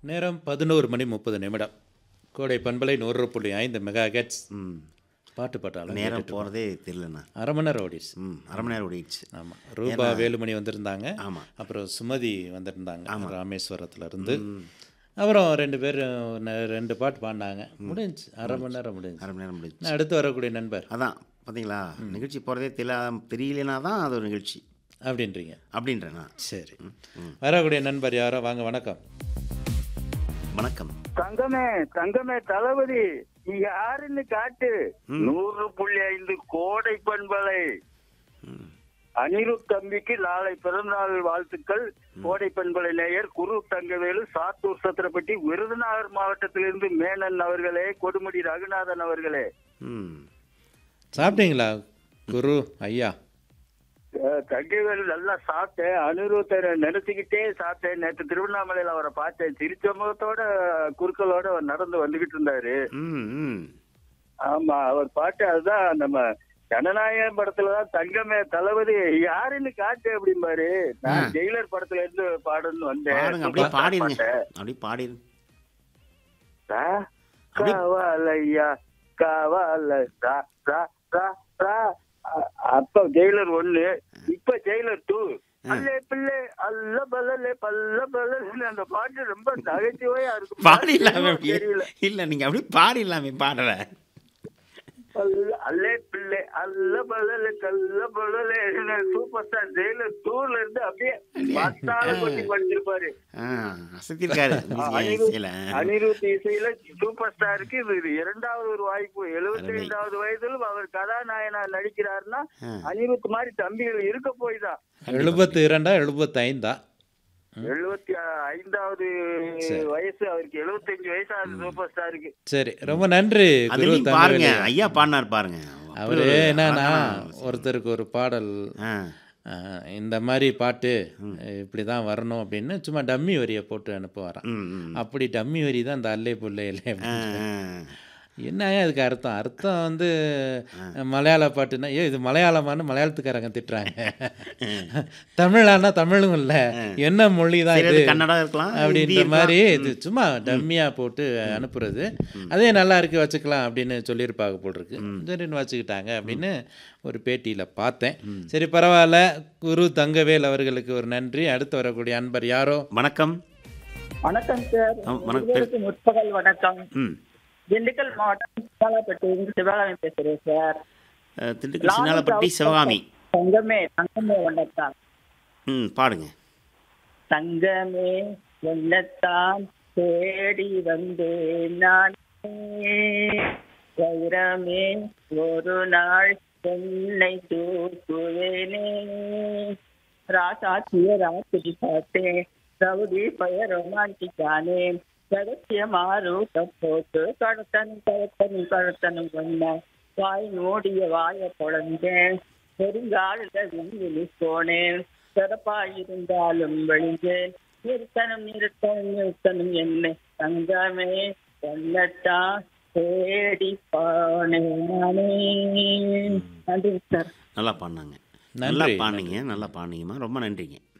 நேரம் பதினோரு மணி முப்பது நிமிடம் கோடை பண்பலை நூறு புள்ளி ஐந்து மெகா கெட்ஸ் ம் பாட்டு பாட்டாளர் நேரம் போகிறதே தெரியலண்ணா அரை மணி நேரம் ஓடிடுச்சு ம் அரை மணி நேரம் ஓடிடுச்சு ஆமாம் ரூபா வேலுமணி வந்திருந்தாங்க ஆமாம் அப்புறம் சுமதி வந்திருந்தாங்க ராமேஸ்வரத்துல இருந்து அப்புறம் ரெண்டு பேர் ரெண்டு பாட்டு பாடினாங்க முடிஞ்சுச்சு அரை மணி நேரம் முடிஞ்சுச்சு அரை மணி நேரம் முடிஞ்சு நான் அடுத்து வரக்கூடிய நண்பர் அதான் பார்த்தீங்களா நிகழ்ச்சி போகிறதே தெரியல தெரியலனா தான் அது ஒரு நிகழ்ச்சி அப்படின்றீங்க அப்படின்றேண்ணா சரி வரக்கூடிய நண்பர் யாரோ வாங்க வணக்கம் வணக்கம் தங்கமே தங்கமே தளபதி நீ யாருன்னு காட்டு நூறு புள்ளி ஐந்து கோடை பண்பலை ம் அனிருத் தம்பிக்கு நாளை பிறந்தநாள் வாழ்த்துக்கள் கோடை பண்பலை நேயர் குரு தங்கவேலு சாத்தூர் சத்திரப்பட்டி விருதுநகர் மாவட்டத்திலிருந்து மேனன் அவர்களே கொடுமுடி ரகுநாதன் அவர்களே ம் சாப்பிட்டீங்களா குரு ஐயா அஹ், தங்கவேலு நல்லா சாப்பிட்டேன் அனிருத்தை நினைச்சுக்கிட்டே சாப்பிட்டேன் நேற்று திருவண்ணாமலையில அவரை பார்த்தேன் சிரிச்ச முகத்தோட குறுக்களோட அவர் நடந்து வந்துகிட்டு இருந்தாரு ம் ம் ஆமா அவர் பாட்டு அதுதான் நம்ம ஜனநாயகம் படத்துலதான் தங்கமே தளபதி யாருன்னு காட்டு அப்படிம்பாரு நான் ஜெயிலர் படத்துல இருந்து பாடணும்னு வந்தேன் பாடுங்க அப்படியே சூப்பர் பாடிருங்க பாட்டு. அப்படியே பாடிருங்க ரா, காவாலையா காவால ரா, ரா, ரா, ரா. அ- அப்ப ஜெயிலர் ஒண்ணு இப்ப ஜெயிலர் டூ அல்லே பிள்ளை அல்ல பலலே பல்ல பலலே அந்த பாட்டு ரொம்ப நகைச்சுவையா இருக்கும் பாடிடலாமே அப்படியே தெரியல இல்லை நீங்கள் அப்படியே பாடிடலாமே பாடல அல்ல- அல்லே பிள்ளை அல்ல பலல கல்ல பலல சூப்பர் ஸ்டார் ஜெயிலர் டூர்ல இருந்து அப்படியே பத்தால கொட்டி படிச்சிருப்பாரு ஆ அசத்திருக்காரு அனிருத் இசையில் அனிருத் இசையில சூப்பர் ஸ்டாருக்கு இது இரண்டாவது ஒரு வாய்ப்பு எழுபத்தி அருமை. ஐந்தாவது வயதிலும் அவர் கதாநாயகனா நடிக்கிறாருன்னா ஆ. அனிருத் மாதிரி தம்பிகள் இருக்க போய் தான் எழுபத்தி இரண்டா எழுபத்தி ஐந்தா எழுபத்தி ஐந்தாவது வயசு அவருக்கு எழுபத்தஞ்சு வயசு ஆகுது சூப்பர் ஸ்டாருக்கு சரி ரொம்ப நன்றி குரு அதுலயும் பாருங்க தங்கவேலு ஐயா பாடினார் பாருங்க அவரு என்னன்னா ஒருத்தருக்கு ஒரு பாடல் ஆ அஹ், இந்த மாதிரி பாட்டு இப்படி தான் வரணும் அப்படின்னு சும்மா டம்மி வரியை போட்டு அனுப்புவாராம் ம் ம் அப்படி டம்மி வரி தான் இந்த அல்லே புல்லே இல்லை ஆ, அப்படின்னு. ஆ. என்ன அதுக்கு அர்த்தம் அர்த்தம் வந்து மலையாள பாட்டுன்னா ஏ இது மலையாளமான்னு மலையாளத்துக்காரங்க திட்டுறாங்க தமிழானா தமிழும் இல்லை என்ன மொழி தான் சரி, இது அது கன்னடம் இருக்கலாம், ஹிந்தி அப்படின்ற இருக்கலாம். மாதிரி இது சும்மா டம்மியாக போட்டு அனுப்புறது அதே நல்லா இருக்கு வச்சுக்கலாம் அப்படின்னு சொல்லியிருப்பாங்க போல் இருக்கு சரின்னு வச்சுக்கிட்டாங்க அப்படின்னு ஒரு பேட்டியில் பார்த்தேன் சரி பரவாயில்ல குரு தங்கவேல் அவர்களுக்கு ஒரு நன்றி அடுத்து வரக்கூடிய அன்பர் யாரோ வணக்கம் வணக்கம் சார் ஆ, வணக்கம். இருவருக்கும் முற்பகல் வணக்கம் ம் திண்டுக்கல் மாவட்டம் சிவாலாப்பட்டி சிவகாமி பேசுறேன் சார் அஹ், திண்டுக்கல் சின்னாலப்பட்டி சிவகாமி தங்கமே தங்கமே வணக்கம் ம் பாடுங்க தங்கமே என்னத்தான் தேடி வந்தேன் நான் வைரமே ஒரு நாள் என்னை தூக்குவேனே ராசாத்திய ராத்திரி பார்த்தேன் ரவுடி பய ரொமான்டிக்கானே ரகசியமாறு போட்டு கடத்தனும் கடத்தனும் கடத்தனும் சொன்ன வாய் மூடிய வாய பொழந்தேன் பெருங்காலில விண்வெளி போனேன் சிறப்பாயிருந்தாலும் வெளிஞ்சேன் நிறுத்தனும் நிறுத்தனும் நிறுத்தனும் என்ன தங்கமே சொல்லத்தான் தேடி போனேன் நானே நன்றி சார் நல்லா பாடினாங்க நல்லா நன்றி. பாடினீங்க நல்லா பாடினீங்கம்மா ரொம்ப நன்றிங்க